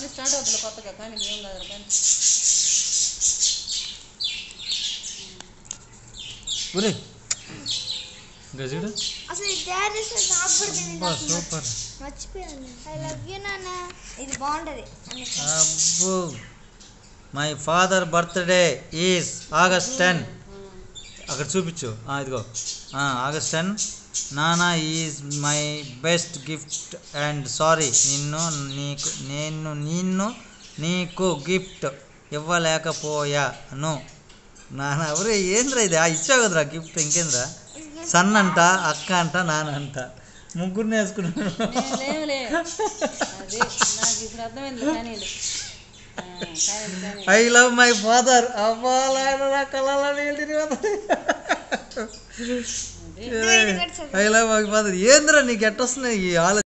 మళ్ళీ స్టార్ట్ అవుతుంది కొత్తగా కానీ ఏం కాదు కానీ ఒరే గజుడు అసలు ఈ తయారు చేస్తే నాకు కూడా తెలియదు బా సూపర్ మర్చిపోయాను ఐ లవ్ యూ నాన్న ఇది బాగుంటది అబ్బో my father birthday is August ten అక్కడ చూపించు ఆ, ఇదిగో ఆగస్ట్ టెన్ నానా is my best gift and sorry నిన్ను నీకు నేను నిన్ను నీకు గిఫ్ట్ ఇవ్వలేకపోయాను నాన్న ఎవరే ఏంద్రా ఇది ఆ ఇచ్చావు కదరా గిఫ్ట్ ఇంకేంద్రా సన్ అంట అక్క అంట నాన్న అంట ముగ్గురిని వేసుకున్నాను నేను లేవులే అది నాకు ఇప్పుడు అర్థమైంది కానీ కానీ కానీ ఐ లవ్ మై ఫాదర్ అవ్వాలా కళలో ఐ లవ్ మై ఫాదర్ ఏంద్రా నీకు ఎట్టొస్తున్నాయి ఈ ఆలోచన